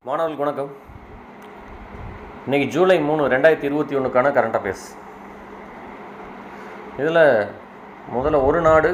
மாணவர்களுக்கு வணக்கம் இன்னைக்கு ஜூலை மூணு ரெண்டாயிரத்தி இருபத்தி ஒன்றுக்கான கரண்ட் அஃபேர்ஸ் இதில் முதல்ல ஒரு நாடு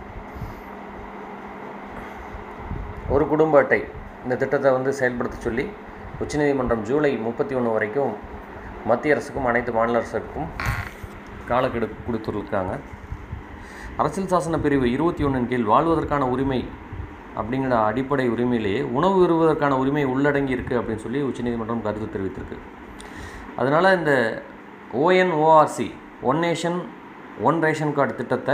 ஒரு குடும்ப அட்டை இந்த திட்டத்தை வந்து செயல்படுத்த சொல்லி உச்சநீதிமன்றம் ஜூலை முப்பத்தி ஒன்று வரைக்கும் மத்திய அரசுக்கும் அனைத்து மாநில அரசுக்கும் காலக்கெடு கொடுத்துருக்காங்க அரசியல் சாசன பிரிவு இருபத்தி ஒன்றின் கீழ் வாழ்வதற்கான உரிமை அப்படிங்கிற அடிப்படை உரிமையிலேயே உணவு பெறுவதற்கான உரிமை உள்ளடங்கி இருக்குது அப்படின்னு சொல்லி உச்சநீதிமன்றம் கருத்து தெரிவித்திருக்கு அதனால் இந்த ONORC one nation one ration card திட்டத்தை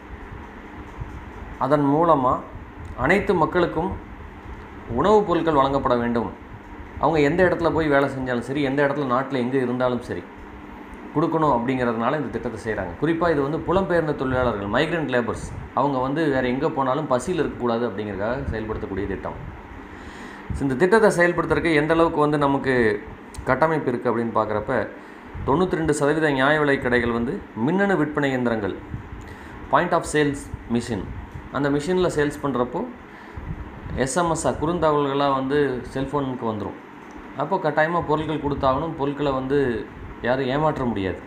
அதன் மூலமாக அனைத்து மக்களுக்கும் உணவுப் பொருட்கள் வழங்கப்பட வேண்டும் அவங்க எந்த இடத்துல போய் வேலை செஞ்சாலும் சரி எந்த இடத்துல நாட்டில் எங்கே இருந்தாலும் சரி கொடுக்கணும் அப்படிங்கிறதுனால இந்த திட்டத்தை செய்கிறாங்க குறிப்பாக இது வந்து புலம்பெயர்ந்த தொழிலாளர்கள் மைக்ரண்ட் லேபர்ஸ் அவங்க வந்து வேறு எங்கே போனாலும் பசியில் இருக்கக்கூடாது அப்படிங்கிறதுக்காக செயல்படுத்தக்கூடிய திட்டம் So, இந்த திட்டத்தை செயல்படுத்துறதுக்கு எந்த அளவுக்கு வந்து நமக்கு கட்டமைப்பு இருக்குது அப்படின்னு பார்க்குறப்ப தொண்ணூற்றி ரெண்டு சதவீத நியாய விலை கடைகள் வந்து மின்னணு விற்பனை இயந்திரங்கள் பாயிண்ட் ஆஃப் சேல்ஸ் மிஷின் அந்த மிஷினில் சேல்ஸ் பண்ணுறப்போ எஸ்எம்எஸ்ஸாக குறுந்தகவல்களாக வந்து செல்ஃபோனுக்கு வந்துடும் அப்போ கட்டாயமாக பொருட்கள் கொடுத்தாகணும் பொருட்களை வந்து யாரும் ஏமாற்ற முடியாது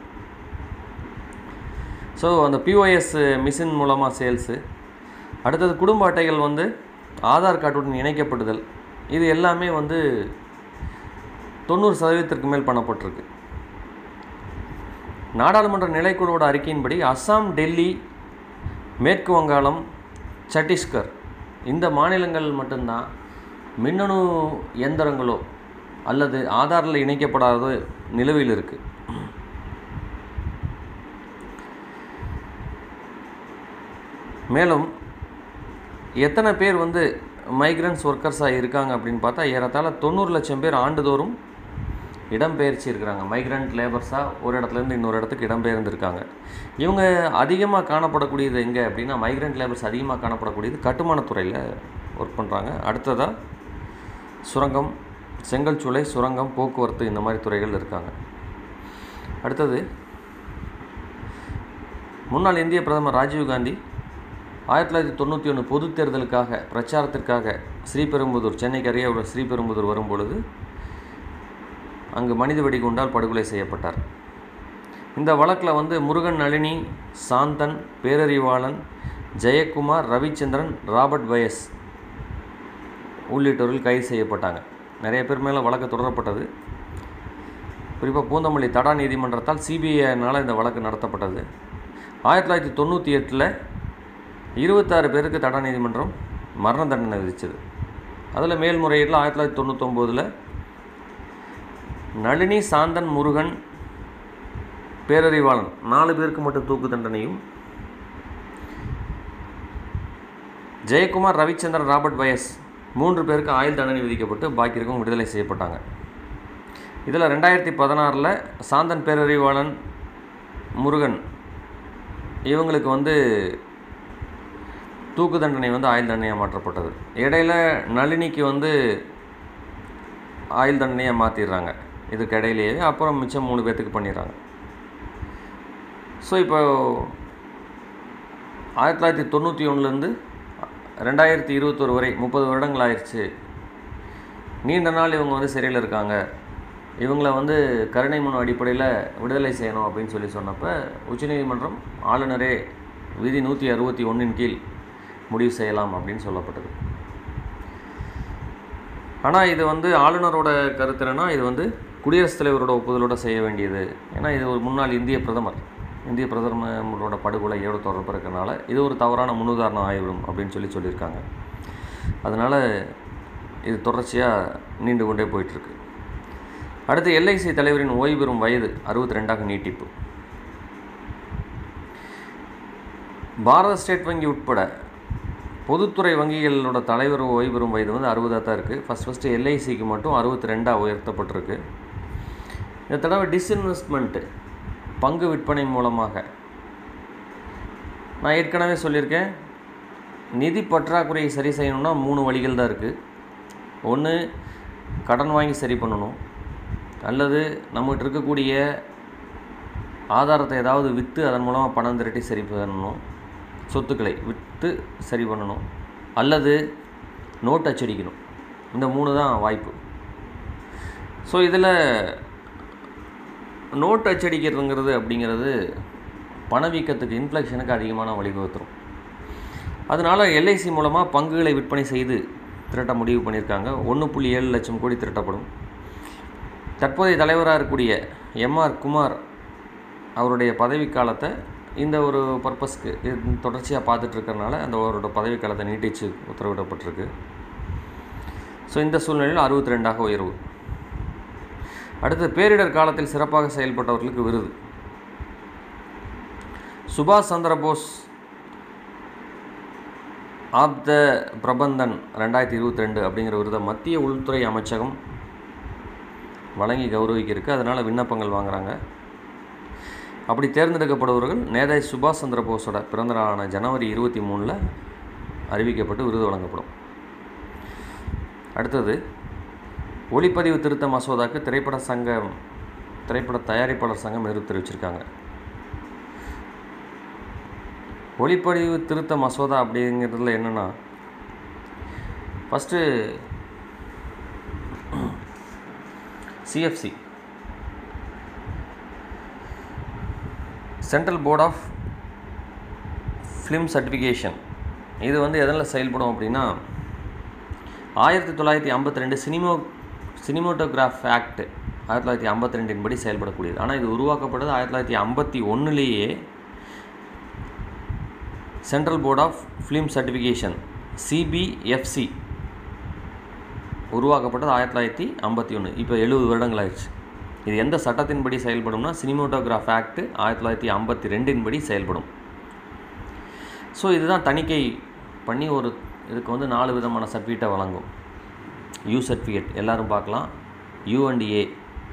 ஸோ அந்த பிஓஎஸ் மிஷின் மூலமாக சேல்ஸு அடுத்தது குடும்ப அட்டைகள் வந்து ஆதார் கார்டுடன் இணைக்கப்படுதல் இது எல்லாமே வந்து தொண்ணூறு சதவீதத்திற்கு மேல் பண்ணப்பட்டிருக்கு நாடாளுமன்ற நிலைக்குழுவோட அறிக்கையின்படி அஸ்ஸாம் டெல்லி மேற்கு வங்காளம் சத்தீஸ்கர் இந்த மாநிலங்கள் மட்டும்தான் மின்னணு இயந்திரங்களோ அல்லது ஆதாரில் இணைக்கப்படாத நிலுவையில் இருக்குது மேலும் எத்தனை பேர் வந்து மைக்ரன்ஸ் ஒர்க்கர்ஸாக இருக்காங்க அப்படின்னு பார்த்தா ஏறத்தாழ தொண்ணூறு லட்சம் பேர் ஆண்டுதோறும் இடம்பெயர்ச்சி இருக்கிறாங்க மைக்ரண்ட் லேபர்ஸாக ஒரு இடத்துலேருந்து இன்னொரு இடத்துக்கு இடம்பெயர்ந்திருக்காங்க இவங்க அதிகமாக காணப்படக்கூடியது எங்கே அப்படின்னா மைக்ரண்ட் லேபர்ஸ் அதிகமாக காணப்படக்கூடியது கட்டுமானத்துறையில் ஒர்க் பண்ணுறாங்க அடுத்ததாக சுரங்கம் செங்கல் சூளை சுரங்கம் போக்குவரத்து இந்த மாதிரி துறைகள் இருக்காங்க அடுத்தது முன்னாள் இந்திய பிரதமர் ராஜீவ்காந்தி ஆயிரத்தி தொள்ளாயிரத்தி தொண்ணூற்றி ஒன்று பொதுத் தேர்தலுக்காக பிரச்சாரத்திற்காக ஸ்ரீபெரும்புதூர் சென்னைக்கு அருகே உள்ள ஸ்ரீபெரும்புதூர் வரும்பொழுது அங்கு மனித வெடிகுண்டால் படுகொலை செய்யப்பட்டார் இந்த வழக்கில் வந்து முருகன் நளினி சாந்தன் பேரறிவாளன் ஜெயக்குமார் ரவிச்சந்திரன் ராபர்ட் வயஸ் உள்ளிட்டவர்கள் கைது செய்யப்பட்டாங்க நிறைய பேர் மேலே வழக்கு தொடரப்பட்டது குறிப்பாக பூந்தமல்லி தடா நீதிமன்றத்தால் சிபிஐனால் இந்த வழக்கு நடத்தப்பட்டது ஆயிரத்தி தொள்ளாயிரத்தி தொண்ணூற்றி எட்டில் இருபத்தாறு பேருக்கு தடா நீதிமன்றம் மரண தண்டனை விதிச்சது அதில் மேல்முறையீட்டில் ஆயிரத்தி தொள்ளாயிரத்தி தொண்ணூத்தொம்போதில் நளினி சாந்தன் முருகன் பேரறிவாளன் நாலு பேருக்கு மட்டும் தூக்கு தண்டனையும் ஜெயக்குமார் ரவிச்சந்திரன் ராபர்ட் வயஸ் மூன்று பேருக்கு ஆயுள் தண்டனை விதிக்கப்பட்டு பாக்கி இருக்கவங்க விடுதலை செய்யப்பட்டாங்க இதில் ரெண்டாயிரத்தி பதினாறில் சாந்தன் பேரறிவாளன் முருகன் இவங்களுக்கு வந்து தூக்கு தண்டனை வந்து ஆயுள் தண்டனையாக மாற்றப்பட்டது இடையில நளினிக்கு வந்து ஆயுள் தண்டனையாக மாற்றிடுறாங்க இதுக்கு இடையிலேயே அப்புறம் மிச்சம் மூணு பேர்த்துக்கு பண்ணிடுறாங்க ஸோ இப்போ ஆயிரத்தி தொள்ளாயிரத்தி தொண்ணூற்றி ஒன்றுலேருந்து ரெண்டாயிரத்தி இருபத்தொரு வரை முப்பது வருடங்கள் ஆயிடுச்சு நீண்ட நாள் இவங்க வந்து சிறையில் இருக்காங்க இவங்கள வந்து கருணை மனு அடிப்படையில் விடுதலை செய்யணும் அப்படின்னு சொல்லி சொன்னப்போ உச்சநீதிமன்றம் ஆளுநரே விதி நூற்றி அறுபத்தி ஒன்றின் கீழ் முடிவு செய்யலாம் அப்படின்னு சொல்லப்பட்டது ஆனால் இது வந்து ஆளுநரோட கருத்து என்னன்னா இது வந்து குடியரசுத் தலைவரோட ஒப்புதலோட செய்ய வேண்டியது ஏன்னா இது ஒரு முன்னாள் இந்திய பிரதமர் இந்திய பிரதமரோட படுகொலையோட தொடர்பு இருக்கறனால இது ஒரு தவறான முன்னுதாரணம் ஆகிவிடும் அப்படின்னு சொல்லி சொல்லியிருக்காங்க அதனால் இது தொடர்ச்சியாக நீண்டு கொண்டே போயிட்டுருக்கு அடுத்து எல்ஐசி தலைவரின் ஓய்வு பெறும் வயது அறுபத்தி ரெண்டாக நீட்டிப்பு பாரத ஸ்டேட் வங்கி உட்பட பொதுத்துறை வங்கிகளோட தலைவர் ஓய்வு பெறும் வயது வந்து அறுபதாக தான் இருக்குது ஃபஸ்ட் ஃபஸ்ட்டு எல்ஐசிக்கு மட்டும் அறுபத்தி ரெண்டாக உயர்த்தப்பட்டிருக்கு இந்த தடவை டிஸ்இன்வெஸ்ட்மெண்ட்டு பங்கு விற்பனை மூலமாக நான் ஏற்கனவே சொல்லியிருக்கேன் நிதி பற்றாக்குறையை சரி செய்யணும்னா மூணு வழிகள் தான் இருக்குது ஒன்று கடன் வாங்கி சரி பண்ணணும் அல்லது நம்மகிட்ட இருக்கக்கூடிய ஆதாரத்தை ஏதாவது விற்று அதன் மூலமாக பணம் திரட்டி சரி பண்ணணும் சொத்துக்களை விற்று சரி பண்ணணும் அல்லது நோட் அச்சடிக்கணும் இந்த மூணு தான் வாய்ப்பு ஸோ இதில் நோட் அச்சடிக்கிறதுங்கிறது அப்படிங்கிறது பணவீக்கத்துக்கு இன்ஃப்ளேஷனுக்கு அதிகமான வழிவகுத்துரும் அதனால் எல்ஐசி மூலமாக பங்குகளை விற்பனை செய்து திரட்ட முடிவு பண்ணியிருக்காங்க ஒன்று புள்ளி ஏழு லட்சம் கோடி திரட்டப்படும் தற்போதைய தலைவராக இருக்கக்கூடிய எம்ஆர் குமார் அவருடைய பதவிக்காலத்தை இந்த ஒரு பர்பஸ்க்கு இது தொடர்ச்சியாக பார்த்துட்டு இருக்கறனால அந்த அவரோட பதவிக்காலத்தை நீட்டிச்சு உத்தரவிடப்பட்டிருக்கு ஸோ இந்த சூழ்நிலையில் அறுபத்தி ரெண்டாக உயர்வு அடுத்து பேரிடர் காலத்தில் சிறப்பாக செயல்பட்டவர்களுக்கு விருது சுபாஷ் சந்திர போஸ் ஆப் த பிரபந்தன் ரெண்டாயிரத்தி இருபத்தி ரெண்டு அப்படிங்கிற விருதை மத்திய உள்துறை அமைச்சகம் வழங்கி கௌரவிக்கிருக்கு அதனால் விண்ணப்பங்கள் வாங்குறாங்க அப்படி தேர்ந்தெடுக்கப்படுபவர்கள் நேதாஜி சுபாஷ் சந்திர போஸோட பிறந்த நாளான ஜனவரி இருபத்தி மூணில் அறிவிக்கப்பட்டு விருது வழங்கப்படும் அடுத்தது ஒளிப்பதிவு திருத்த மசோதாக்கு திரைப்பட சங்கம் திரைப்பட தயாரிப்பாளர் சங்கம் எதிர்ப்பு தெரிவிச்சிருக்காங்க ஒளிப்பதிவு திருத்த மசோதா அப்படிங்கிறதுல என்னென்னா first CFC central board of film certification இது வந்து எதில் செயல்படும் அப்படின்னா ஆயிரத்தி தொள்ளாயிரத்தி ஐம்பத்தி ரெண்டு சினிமோ சினிமோட்டோகிராஃப் ஆக்ட் ஆயிரத்தி தொள்ளாயிரத்தி ஐம்பத்தி ரெண்டின் படி செயல்படக்கூடியது ஆனால் இது உருவாக்கப்பட்டது ஆயிரத்தி தொள்ளாயிரத்தி ஐம்பத்தி ஒன்றுலேயே central board of film certification CBFC உருவாக்கப்பட்டது ஆயிரத்தி தொள்ளாயிரத்தி ஐம்பத்தி ஒன்று இப்போ எழுபது வருடங்கள் ஆயிடுச்சு இது எந்த சட்டத்தின்படி செயல்படும்னா சினிமோட்டோகிராஃப் ஆக்ட் ஆயிரத்தி தொள்ளாயிரத்தி ஐம்பத்தி ரெண்டின் படி செயல்படும் ஸோ இதுதான் தணிக்கை பண்ணி ஒரு இதுக்கு வந்து நாலு விதமான சர்டிஃபிகேட்டை வழங்கும் யூ சர்டிஃபிகேட் எல்லாரும் பார்க்கலாம் யூஎன்டிஏ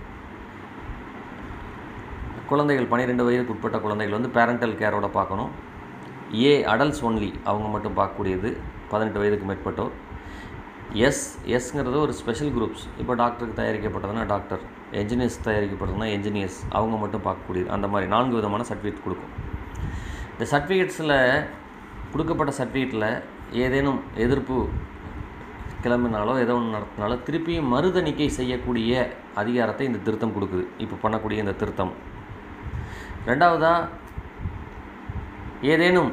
குழந்தைகள் பன்னிரெண்டு வயதுக்கு உட்பட்ட குழந்தைகள் வந்து பேரண்டல் கேரோட பார்க்கணும் ஏ அடல்ட்ஸ் ஒன்லி அவங்க மட்டும் பார்க்கக்கூடியது பதினெட்டு வயதுக்கு மேற்பட்டோர் எஸ் எஸ்ங்கிறது ஒரு ஸ்பெஷல் குரூப்ஸ் இப்போ டாக்டருக்கு தயாரிக்கப்பட்டதுன்னா டாக்டர் என்ஜினியர்ஸ் தயாரிக்கப்படுறதுனா என்ஜினியர்ஸ் அவங்க மட்டும் பார்க்கக்கூடியது அந்த மாதிரி நான்கு விதமான சர்டிஃபிகேட் கொடுக்கும் இந்த சர்டிஃபிகேட்ஸில் கொடுக்கப்பட்ட சர்டிஃபிகேட்டில் ஏதேனும் எதிர்ப்பு கிளம்பினாலோ ஏதோ ஒன்று நடத்தினாலோ திருப்பியும் மறுதணிக்கை செய்யக்கூடிய அதிகாரத்தை இந்த திருத்தம் கொடுக்குது இப்போ பண்ணக்கூடிய இந்த திருத்தம் ரெண்டாவதாக ஏதேனும்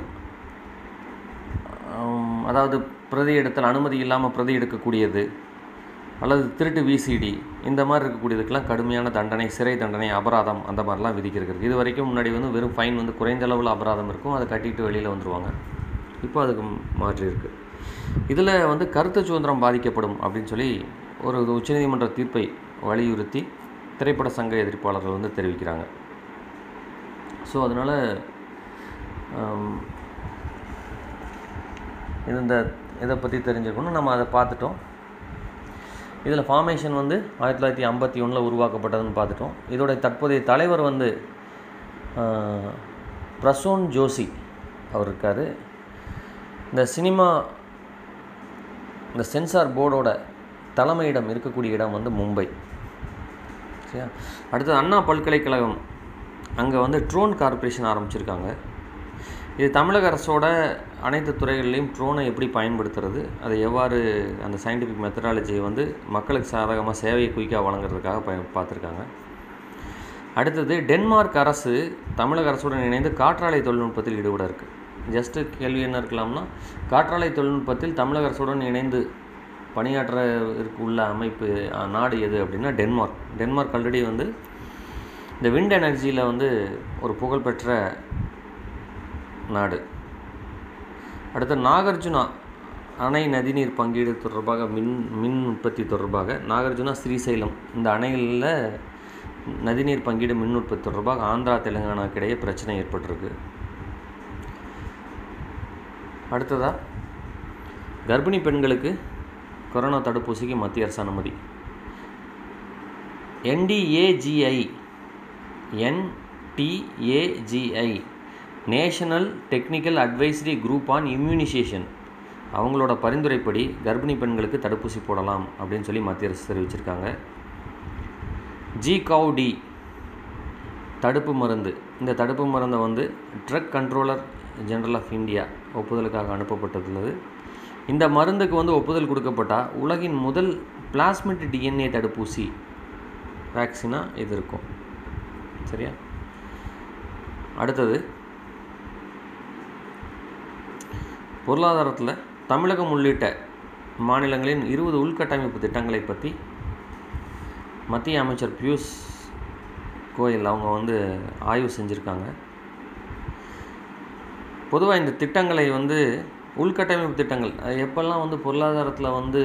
ஆம், அதாவது பிரதி எடுத்தல் அனுமதி இல்லாமல் பிரதி எடுக்கக்கூடியது அல்லது திருட்டு விசிடி இந்த மாதிரி இருக்கக்கூடியதுக்கெல்லாம் கடுமையான தண்டனை சிறை தண்டனை அபராதம் அந்த மாதிரிலாம் விதிக்கிறது இது வரைக்கும் முன்னாடி வந்து வெறும் ஃபைன் வந்து குறைந்த அளவில் அபராதம் இருக்கும் அதை கட்டிட்டு வெளியில் வந்துருவாங்க இப்போ அதுக்கு மாற்றி இருக்கு இதில் வந்து கருத்து சுதந்திரம் பாதிக்கப்படும் அப்படின்னு சொல்லி ஒரு உச்சநீதிமன்ற தீர்ப்பை வலியுறுத்தி திரைப்பட சங்க எதிர்ப்பாளர்கள் வந்து தெரிவிக்கிறாங்க ஸோ அதனால் இந்த இதை பற்றி தெரிஞ்சுக்கணும் நம்ம அதை பார்த்துட்டோம் இதில் ஃபார்மேஷன் வந்து ஆயிரத்தி தொள்ளாயிரத்தி ஐம்பத்தி ஒன்றில் உருவாக்கப்பட்டதுன்னு பார்த்துட்டோம் இதோட தற்போதைய தலைவர் வந்து ஆஹ், பிரசோன் ஜோஷி அவர் இருக்கார் இந்த சினிமா இந்த சென்சார் போர்டோட தலைமையிடம் இருக்கக்கூடிய இடம் வந்து மும்பை சரியா அடுத்தது அண்ணா பல்கலைக்கழகம் அங்கே வந்து ட்ரோன் கார்ப்பரேஷன் ஆரம்பிச்சிருக்காங்க இது தமிழக அரசோட அனைத்து துறைகள்லையும் ட்ரோனை எப்படி பயன்படுத்துறது அதை எவ்வாறு அந்த சயின்டிஃபிக் மெத்தடாலஜியை வந்து மக்களுக்கு சாதகமாக சேவையை குயிக்காக வழங்குறதுக்காக பய பார்த்துருக்காங்க அடுத்தது டென்மார்க் அரசு தமிழக அரசுடன் இணைந்து காற்றாலை தொழில்நுட்பத்தில் ஈடுபட இருக்குது ஜஸ்ட்டு கேள்வி என்ன இருக்கலாம்னா காற்றாலை தொழில்நுட்பத்தில் தமிழக அரசுடன் இணைந்து பணியாற்ற இருக்கு உள்ள அமைப்பு அஹ், நாடு எது அப்படின்னா டென்மார்க் டென்மார்க் ஆல்ரெடி வந்து இந்த விண்ட் எனர்ஜியில் வந்து ஒரு புகழ்பெற்ற நாடு அடுத்து நாகார்ஜுனா அணை நதிநீர் பங்கீடு தொடர்பாக மின் மின் உற்பத்தி தொடர்பாக நாகார்ஜுனா ஸ்ரீசைலம் இந்த அணைகளில் நதிநீர் பங்கீடு மின் உற்பத்தி தொடர்பாக ஆந்திரா தெலுங்கானாக்கு இடையே பிரச்சனை ஏற்பட்டிருக்கு அடுத்ததாக கர்ப்பிணி பெண்களுக்கு கொரோனா தடுப்பூசிக்கு மத்திய அரசு அனுமதி NTAGI NTAGI national technical advisory group on immunisation அவங்களோட பரிந்துரைப்படி கர்ப்பிணி பெண்களுக்கு தடுப்பூசி போடலாம் அப்படின்னு சொல்லி மத்திய அரசு தெரிவிச்சிருக்காங்க ஜி டி தடுப்பு மருந்து இந்த தடுப்பு மருந்தை வந்து drug controller general of India ஒப்புதலுக்காக அனுப்பப்பட்டுள்ளது இந்த மருந்துக்கு வந்து ஒப்புதல் கொடுக்கப்பட்டால் உலகின் முதல் பிளாஸ்மிட் டிஎன்ஏ தடுப்பூசி வேக்சினாக இது இருக்கும் சரியா அடுத்தது பொருளாதாரத்தில் தமிழகம் உள்ளிட்ட மாநிலங்களின் இருபது உள்கட்டமைப்பு திட்டங்களை பற்றி மத்திய அமைச்சர் பியூஷ் கோயல் அவங்க வந்து ஆய்வு செஞ்சுருக்காங்க பொதுவாக இந்த திட்டங்களை வந்து உள்கட்டமைப்பு திட்டங்கள் அது எப்பெல்லாம் வந்து பொருளாதாரத்தில் வந்து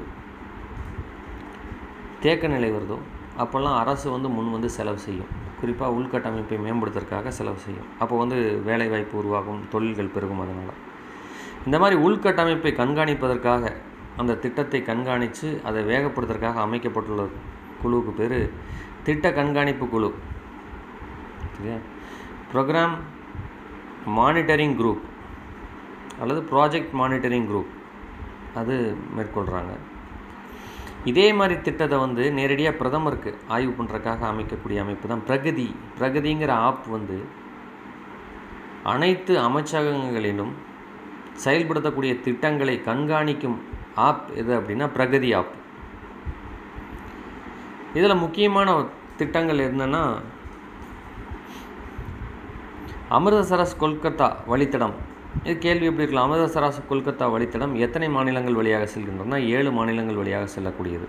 தேக்க நிலை வருதோ அப்போல்லாம் அரசு வந்து முன் வந்து செலவு செய்யும் குறிப்பாக உள்கட்டமைப்பை மேம்படுத்துறதுக்காக செலவு செய்யும் அப்போ வந்து வேலைவாய்ப்பு உருவாகும் தொழில்கள் பெருகும் அதனால் இந்த மாதிரி உள்கட்டமைப்பை கண்காணிப்பதற்காக அந்த திட்டத்தை கண்காணித்து அதை வேகப்படுத்துறதுக்காக அமைக்கப்பட்டுள்ள குழுவுக்கு பேர் திட்ட கண்காணிப்பு குழு சரியா ப்ரோக்ராம் மானிட்டரிங் குரூப் அல்லது ப்ராஜெக்ட் மானிட்டரிங் குரூப் அது மேற்கொள்கிறாங்க இதே மாதிரி திட்டத்தை வந்து நேரடியாக பிரதமருக்கு ஆய்வு பண்ணுறதுக்காக அமைக்கக்கூடிய அமைப்பு தான் பிரகதி பிரகதிங்கிற ஆப் வந்து அனைத்து அமைச்சகங்களிலும் செயல்படுத்தக்கூடிய திட்டங்களை கண்காணிக்கும் ஆப் எது அப்படின்னா பிரகதி ஆப் இதில் முக்கியமான திட்டங்கள் என்னென்னா அமிர்தசரஸ் கொல்கத்தா வழித்தடம் இது கேள்வி எப்படி இருக்கலாம் அமிர்தசரஸ் கொல்கத்தா வழித்தடம் எத்தனை மாநிலங்கள் வழியாக செல்கின்றன ஏழு மாநிலங்கள் வழியாக செல்லக்கூடியது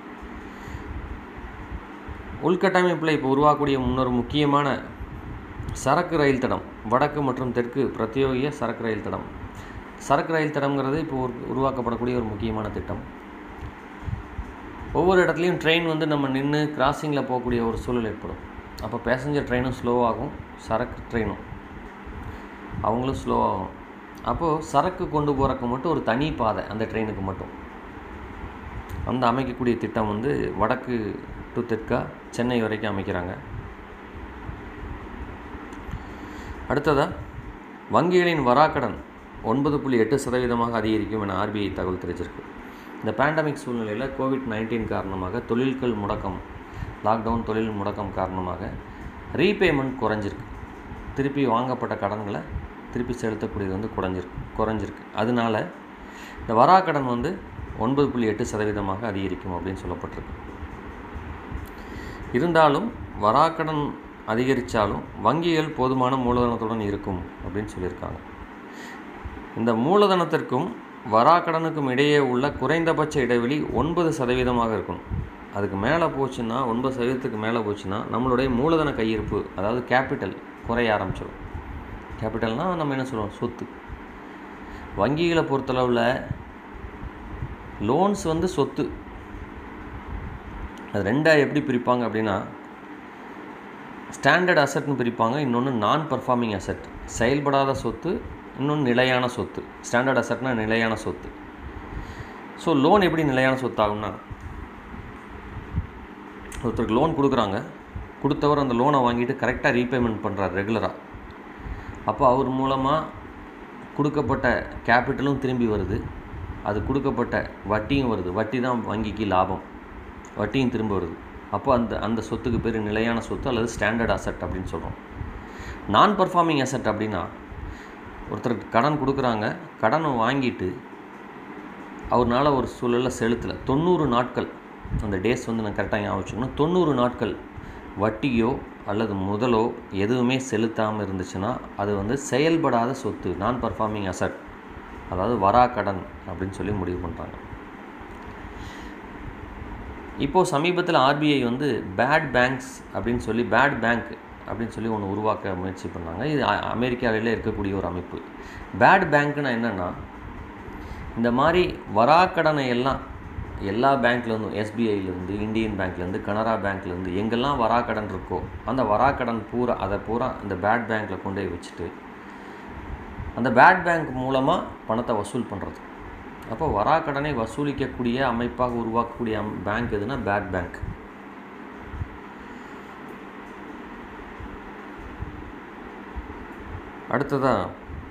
உள்கட்டமைப்பில் இப்போ உருவாக்கக்கூடிய முன்னொரு முக்கியமான சரக்கு ரயில் தடம் வடக்கு மற்றும் தெற்கு பிரத்யோகிய சரக்கு ரயில் தடம் சரக்கு ரயில் தடம்ங்கிறது இப்போ உருவாக்கப்படக்கூடிய ஒரு முக்கியமான திட்டம் ஒவ்வொரு இடத்துலையும் ட்ரெயின் வந்து நம்ம நின்று கிராசிங்கில் போகக்கூடிய ஒரு சூழல் ஏற்படும் அப்போ பேசஞ்சர் ட்ரெயினும் ஸ்லோவாகும் சரக்கு ட்ரெயினும் அவங்களும் ஸ்லோவாகும் அப்போது சரக்கு கொண்டு போகிறக்கு மட்டும் ஒரு தனி பாதை அந்த ட்ரெயினுக்கு மட்டும் அந்த அமைக்கக்கூடிய திட்டம் வந்து வடக்கு டு தெற்கா சென்னை வரைக்கும் அமைக்கிறாங்க அடுத்ததாக வங்கிகளின் வராக்கடன் ஒன்பது புள்ளி எட்டு சதவீதமாக அதிகரிக்கும் என ஆர்பிஐ தகவல் தெரிவிச்சிருக்கு இந்த பேண்டமிக் சூழ்நிலையில் கோவிட் நைன்டீன் காரணமாக தொழில்கள் முடக்கம் லாக்டவுன் தொழில் முடக்கம் காரணமாக ரீபேமெண்ட் குறைஞ்சிருக்கு திருப்பி வாங்கப்பட்ட கடன்களை திருப்பி செலுத்தக்கூடியது வந்து குறைஞ்சிருக்கு குறைஞ்சிருக்கு அதனால இந்த வராக்கடன் வந்து ஒன்பது புள்ளி எட்டு சதவீதமாக அதிகரிக்கும் அப்படின்னு சொல்லப்பட்டிருக்கு இருந்தாலும் வராக்கடன் அதிகரித்தாலும் வங்கிகள் போதுமான மூலதனத்துடன் இருக்கும் அப்படின்னு சொல்லியிருக்காங்க இந்த மூலதனத்திற்கும் வராக்கடனுக்கும் இடையே உள்ள குறைந்தபட்ச இடைவெளி ஒன்பது சதவீதமாக இருக்கணும் அதுக்கு மேலே போச்சுன்னா ஒன்பது சதவீதத்துக்கு மேலே போச்சுன்னா நம்மளுடைய மூலதன கையிருப்பு அதாவது கேபிட்டல் குறைய ஆரம்பிச்சிடும் கேபிட்டல்னால் நம்ம என்ன சொல்லுவோம் சொத்து வங்கிகளை பொறுத்தளவில் லோன்ஸ் வந்து சொத்து அது ரெண்டாக எப்படி பிரிப்பாங்க அப்படின்னா ஸ்டாண்டர்ட் அசட்னு பிரிப்பாங்க இன்னொன்று நான் பர்ஃபார்மிங் அசட் செயல்படாத சொத்து இன்னொன்று நிலையான சொத்து ஸ்டாண்டர்ட் அசட்னா நிலையான சொத்து ஸோ லோன் எப்படி நிலையான சொத்து ஆகும்னா ஒருத்தருக்கு லோன் கொடுக்குறாங்க கொடுத்தவர் அந்த லோனை வாங்கிட்டு கரெக்டாக ரீபேமெண்ட் பண்ணுறார் ரெகுலராக அப்போ அவர் மூலமாக கொடுக்கப்பட்ட கேபிட்டலும் திரும்பி வருது அது கொடுக்கப்பட்ட வட்டியும் வருது வட்டி தான் வங்கிக்கு லாபம் வட்டியும் திரும்ப வருது அப்போ அந்த அந்த சொத்துக்கு பேர் நிலையான சொத்து அல்லது ஸ்டாண்டர்ட் அசட் அப்படின்னு சொல்கிறோம் நான் பர்ஃபார்மிங் அசட் அப்படின்னா ஒருத்தருக்கு கடன் கொடுக்குறாங்க கடனை வாங்கிட்டு அவர்னால ஒரு சூழலில் செலுத்தலை தொண்ணூறு நாட்கள் அந்த டேஸ் வந்து நான் கரெக்டாக ஞாபகம் வச்சுக்கணும் தொண்ணூறு நாட்கள் வட்டியோ அல்லது முதலோ எதுவுமே செலுத்தாமல் இருந்துச்சுன்னா அது வந்து செயல்படாத சொத்து நான் பர்ஃபார்மிங் அசட் அதாவது வரா கடன் அப்படின்னு சொல்லி முடிவு பண்ணுறாங்க இப்போது சமீபத்தில் ஆர்பிஐ வந்து பேட் பேங்க்ஸ் அப்படின்னு சொல்லி பேட் பேங்க் அப்படின்னு சொல்லி ஒன்று உருவாக்க முயற்சி பண்ணாங்க இது அ- அமெரிக்காவிலே இருக்கக்கூடிய ஒரு அமைப்பு பேட் பேங்க்னா என்னென்னா இந்த மாதிரி வராக்கடனை எல்லாம் எல்லா பேங்க்லேருந்தும் எஸ்பிஐலேருந்து இந்தியன் பேங்க்லேருந்து கனரா பேங்க்லேருந்து எங்கெல்லாம் வராக்கடன் இருக்கோ அந்த வராக்கடன் பூரா அதை பூரா இந்த பேட் பேங்க்கில் கொண்டு போய் வச்சுட்டு அந்த பேட் பேங்க் மூலமாக பணத்தை வசூல் பண்ணுறது அப்போ வராக்கடனை வசூலிக்கக்கூடிய அமைப்பாக உருவாக்கக்கூடிய அம் பேங்க் எதுனா பேட் பேங்க் அடுத்ததாக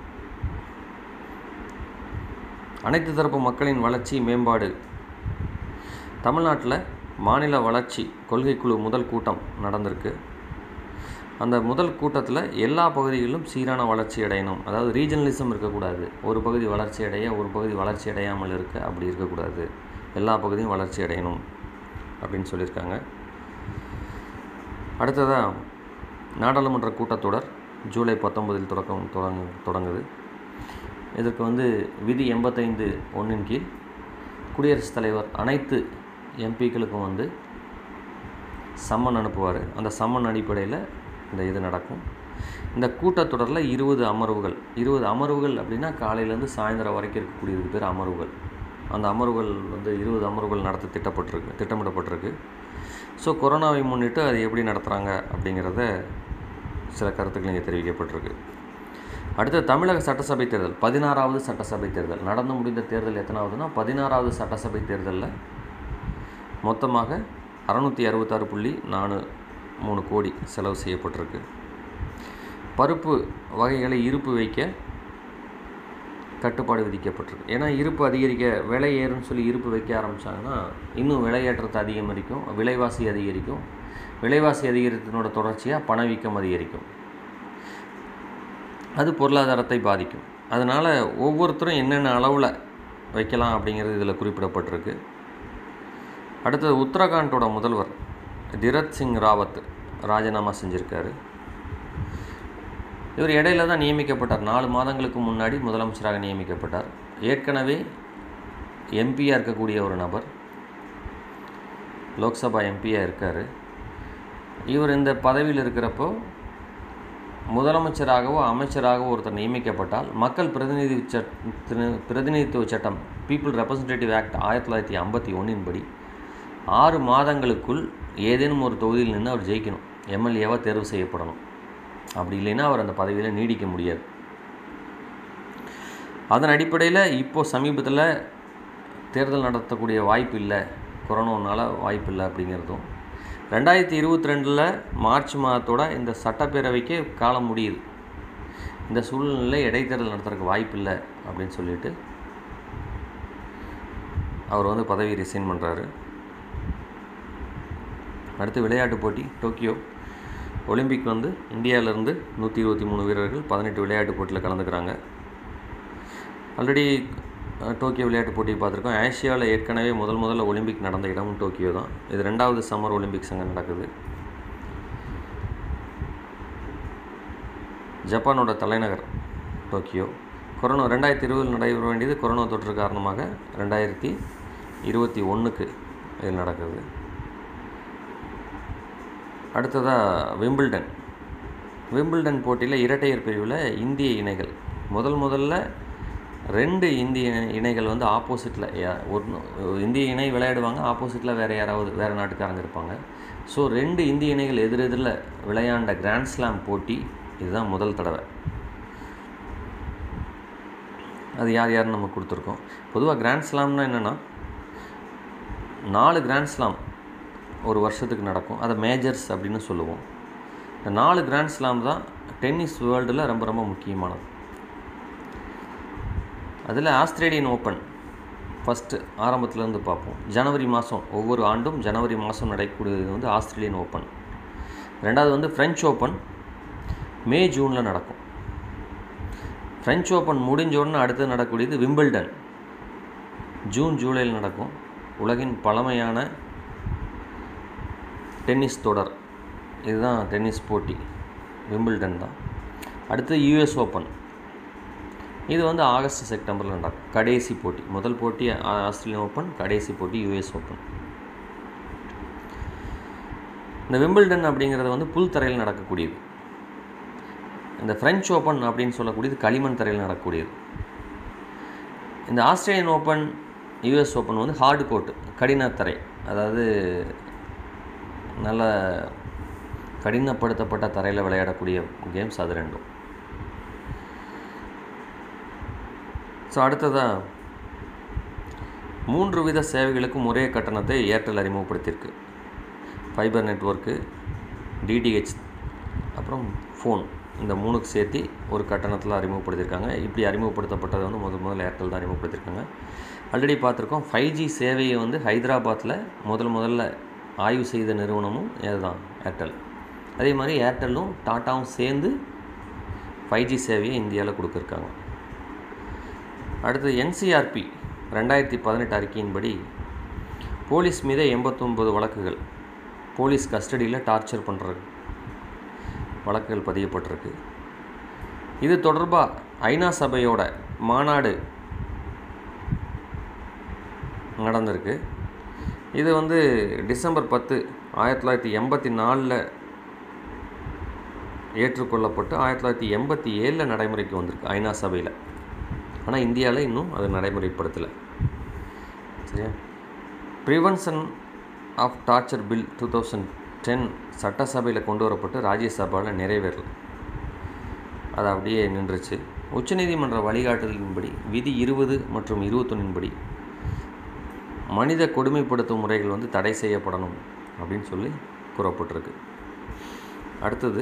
அனைத்து தரப்பு மக்களின் வளர்ச்சி மேம்பாடு தமிழ்நாட்டில் மாநில வளர்ச்சி கொள்கைக்குழு முதல் கூட்டம் நடந்திருக்கு அந்த முதல் கூட்டத்தில் எல்லா பகுதிகளிலும் சீரான வளர்ச்சி அடையணும் அதாவது ரீஜனலிசம் இருக்கக்கூடாது ஒரு பகுதி வளர்ச்சி அடைய ஒரு பகுதி வளர்ச்சி அடையாமல் இருக்க அப்படி இருக்கக்கூடாது எல்லா பகுதியும் வளர்ச்சி அடையணும் அப்படின்னு சொல்லியிருக்காங்க அடுத்ததாக நாடாளுமன்ற கூட்டத்தொடர் ஜூலை பத்தொன்பதில் தொடக்கம் தொடங்கு தொடங்குது இதற்கு வந்து விதி எண்பத்தைந்து ஒன்றின் கீழ் குடியரசுத் தலைவர் அனைத்து எம்பிக்களுக்கும் வந்து சம்மன் அனுப்புவார் அந்த சம்மன் அடிப்படையில் இந்த இது நடக்கும் இந்த கூட்டத்தொடரில் இருபது அமர்வுகள் இருபது அமர்வுகள் அப்படின்னா காலையிலேருந்து சாயந்தரம் வரைக்கும் இருக்கக்கூடியதுக்கு பேர் அமர்வுகள் அந்த அமர்வுகள் வந்து இருபது அமர்வுகள் நடத்த திட்டப்பட்டிருக்கு திட்டமிடப்பட்டிருக்கு ஸோ கொரோனாவை முன்னிட்டு அது எப்படி நடத்துகிறாங்க அப்படிங்கிறத சில கருத்துக்கள் இங்கே தெரிவிக்கப்பட்டிருக்கு அடுத்து தமிழக சட்டசபை தேர்தல் பதினாறாவது சட்டசபை தேர்தல் நடந்து முடிந்த தேர்தல் எத்தனாவதுன்னா பதினாறாவது சட்டசபை தேர்தலில் மொத்தமாக அறநூற்றி அறுபத்தாறு புள்ளி நாலு மூணு கோடி செலவு செய்யப்பட்டிருக்கு பருப்பு வகைகளை இருப்பு வைக்க கட்டுப்பாடு விதிக்கப்பட்டிருக்கு ஏன்னா இருப்பு அதிகரிக்க விலை ஏறுன்னு சொல்லி இருப்பு வைக்க ஆரம்பித்தாங்கன்னா இன்னும் விலையேற்றத்தை அதிகரிக்கும் விலைவாசி அதிகரிக்கும் விலைவாசி அதிகரித்தினோட தொடர்ச்சியாக பணவீக்கம் அதிகரிக்கும் அது பொருளாதாரத்தை பாதிக்கும் அதனால் ஒவ்வொருத்தரும் என்னென்ன அளவில் வைக்கலாம் அப்படிங்கிறது இதில் குறிப்பிடப்பட்டிருக்கு அடுத்தது உத்தரகாண்டோட முதல்வர் திரத் சிங் ராவத் ராஜினாமா செஞ்சுருக்காரு இவர் இடையில தான் நியமிக்கப்பட்டார் நாலு மாதங்களுக்கு முன்னாடி முதலமைச்சராக நியமிக்கப்பட்டார் ஏற்கனவே எம்பியாக இருக்கக்கூடிய ஒரு நபர் லோக்சபா எம்பியாக இருக்கார் இவர் இந்த பதவியில் இருக்கிறப்போ முதலமைச்சராகவோ அமைச்சராகவோ ஒருத்தர் நியமிக்கப்பட்டால் மக்கள் பிரதிநிதி சட் பிரதிநிதித்துவ சட்டம் பீப்புள் ரெப்ரசன்டேட்டிவ் ஆக்ட் ஆயிரத்தி தொள்ளாயிரத்தி ஐம்பத்தி ஒன்றின் படி ஆறு மாதங்களுக்குள் ஏதேனும் ஒரு தொகுதியில் நின்று அவர் ஜெயிக்கணும் எம்எல்ஏவாக தேர்வு செய்யப்படணும் அப்படி இல்லைன்னா அவர் அந்த பதவியில் நீடிக்க முடியாது அதன் அடிப்படையில் இப்போது சமீபத்தில் தேர்தல் நடத்தக்கூடிய வாய்ப்பு இல்லை கொரோனானால வாய்ப்பு இல்லை அப்படிங்கிறதும் ரெண்டாயிரத்தி இருபத்தி ரெண்டில் மார்ச் மாதத்தோட இந்த சட்டப்பேரவைக்கு காலம் முடியுது இந்த சூழ்நிலை இடைத்தேர்தல் நடத்துறதுக்கு வாய்ப்பு இல்லை அப்படின்னு சொல்லிட்டு அவர் வந்து பதவி ரிசைன் பண்ணுறாரு அடுத்து விளையாட்டு போட்டி டோக்கியோ ஒலிம்பிக் வந்து இந்தியாவிலேருந்து நூற்றி இருபத்தி மூணு வீரர்கள் பதினெட்டு விளையாட்டு போட்டியில் கலந்துக்கிறாங்க ஆல்ரெடி டோக்கியோ விளையாட்டு போட்டி பார்த்துருக்கோம் ஆசியாவில் ஏற்கனவே முதல் முதல்ல ஒலிம்பிக் நடந்த இடமும் டோக்கியோ தான் இது ரெண்டாவது சம்மர் ஒலிம்பிக்ஸ் அங்கே நடக்குது ஜப்பானோட தலைநகர் டோக்கியோ கொரோனா ரெண்டாயிரத்தி இருபதில் நடைபெற வேண்டியது கொரோனா தொற்று காரணமாக ரெண்டாயிரத்தி இருபத்தி ஒன்றுக்கு இது நடக்குது அடுத்ததாக விம்பிள்டன் விம்பிள்டன் போட்டியில் இரட்டையர் பிரிவில் இந்திய இணைகள் முதல் முதல்ல ரெண்டு இந்திய இணைகள் வந்து ஆப்போசிட்டில் ஒரு இந்திய இணை விளையாடுவாங்க ஆப்போசிட்டில் வேறு யாராவது வேறு நாட்டுக்காரங்க இருப்பாங்க ஸோ ரெண்டு இந்திய இணைகள் எதிரெதிரில் விளையாண்ட கிராண்ட் ஸ்லாம் போட்டி இதுதான் முதல் தடவை அது யார் யாருன்னு நம்ம கொடுத்துருக்கோம் பொதுவாக கிராண்ட் ஸ்லாம்னா என்னென்னா நாலு கிராண்ட் ஸ்லாம் ஒரு வருஷத்துக்கு நடக்கும் அதை மேஜர்ஸ் அப்படின்னு சொல்லுவோம் இந்த நாலு கிராண்ட் ஸ்லாம் தான் டென்னிஸ் வேர்ல்டில் ரொம்ப ரொம்ப முக்கியமானது அதில் ஆஸ்திரேலியன் ஓப்பன் ஃபஸ்ட்டு ஆரம்பத்துலேருந்து பார்ப்போம் ஜனவரி மாதம் ஒவ்வொரு ஆண்டும் ஜனவரி மாதம் நடக்கக்கூடியது வந்து ஆஸ்திரேலியன் ஓப்பன் ரெண்டாவது வந்து ஃப்ரெஞ்ச் ஓப்பன் மே ஜூனில் நடக்கும் ஃப்ரெஞ்ச் ஓப்பன் முடிஞ்ச உடனே அடுத்து நடக்கக்கூடியது விம்பிள்டன் ஜூன் ஜூலையில் நடக்கும் உலகின் பழமையான டென்னிஸ் தொடர் இதுதான் டென்னிஸ் போட்டி விம்பிள்டன் தான் அடுத்து யூஎஸ் ஓப்பன் இது வந்து ஆகஸ்ட் செப்டம்பரில் நடக்கும் கடைசி போட்டி முதல் போட்டி ஆஸ்திரேலியன் ஓப்பன் கடைசி போட்டி யூஎஸ் ஓப்பன் இந்த விம்பிள்டன் அப்படிங்கிறது வந்து புல் தரையில் நடக்கக்கூடியது இந்த ஃப்ரெஞ்ச் ஓப்பன் அப்படின்னு சொல்லக்கூடியது களிமண் தரையில் நடக்கக்கூடியது இந்த ஆஸ்திரேலியன் ஓப்பன் யூஎஸ் ஓப்பன் வந்து ஹார்டு கோர்ட்டு கடினத்தரை அதாவது நல்ல கடினப்படுத்தப்பட்ட தரையில் விளையாடக்கூடிய கேம்ஸ் அது ரெண்டும் ஸோ அடுத்ததாக மூன்று வித சேவைகளுக்கும் ஒரே கட்டணத்தை ஏர்டெல் அறிமுகப்படுத்தியிருக்கு ஃபைபர் நெட்ஒர்க்கு டிடிஹெச் அப்புறம் ஃபோன் இந்த மூணுக்கு சேர்த்து ஒரு கட்டணத்தில் அறிமுகப்படுத்தியிருக்காங்க இப்படி அறிமுகப்படுத்தப்பட்டது வந்து முதல் முதல்ல ஏர்டெல் தான் அறிமுகப்படுத்தியிருக்காங்க ஆல்ரெடி பார்த்துருக்கோம் ஃபைவ் ஜி சேவையை வந்து ஹைதராபாத்தில் முதல் முதல்ல ஆய்வு செய்த நிறுவனமும் இதுதான் ஏர்டெல் அதே மாதிரி ஏர்டெல்லும் டாட்டாவும் சேர்ந்து ஃபைவ் ஜி சேவையை இந்தியாவில் கொடுத்துருக்காங்க அடுத்து என்சிஆர்பி ரெண்டாயிரத்தி பதினெட்டு அறிக்கையின்படி போலீஸ் மீது எண்பத்தொம்பது வழக்குகள் போலீஸ் கஸ்டடியில் டார்ச்சர் பண்ணுறது வழக்குகள் பதியப்பட்டிருக்கு இது தொடர்பாக ஐநா சபையோட மாநாடு நடந்திருக்கு இது வந்து டிசம்பர் பத்து ஆயிரத்தி தொள்ளாயிரத்தி எண்பத்தி நாலில் ஏற்றுக்கொள்ளப்பட்டு ஆயிரத்தி தொள்ளாயிரத்தி எண்பத்தி ஏழில் நடைமுறைக்கு வந்திருக்கு ஐநா சபையில் ஆனால் இந்தியாவில் இன்னும் அது நடைமுறைப்படுத்தலை சரியா prevention of torture bill two thousand ten சட்டசபையில் கொண்டு வரப்பட்டு ராஜ்யசபாவில் நிறைவேறல அது அப்படியே நின்றுச்சு உச்சநீதிமன்ற வழிகாட்டுதலின்படி விதி இருபது மற்றும் இருபத்தொன்னின்படி மனித கொடுமைப்படுத்தும் முறைகள் வந்து தடை செய்யப்படணும் அப்படின்னு சொல்லி கூறப்பட்டிருக்கு அடுத்தது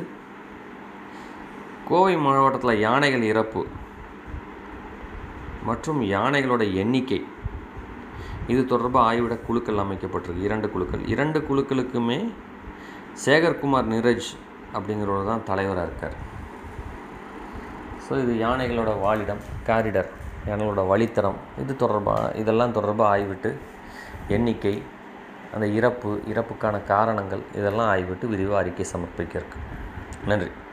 கோவை மாவட்டத்தில் யானைகள் இறப்பு மற்றும் யானைகளோட எண்ணிக்கை இது தொடர்பாக ஆய்விட குழுக்கள் அமைக்கப்பட்டிருக்கு இரண்டு குழுக்கள் இரண்டு குழுக்களுக்குமே சேகர்குமார் நிரஜ் அப்படிங்கிறவர் தான் தலைவராக இருக்கார் ஸோ இது யானைகளோட வாழிடம் காரிடர் யானைகளோட வழித்தடம் இது தொடர்பாக இதெல்லாம் தொடர்பாக ஆய்விட்டு எண்ணிக்கை அந்த இறப்பு இறப்புக்கான காரணங்கள் இதெல்லாம் ஆய்விட்டு விரிவாக அறிக்கை சமர்ப்பிக்க இருக்கு நன்றி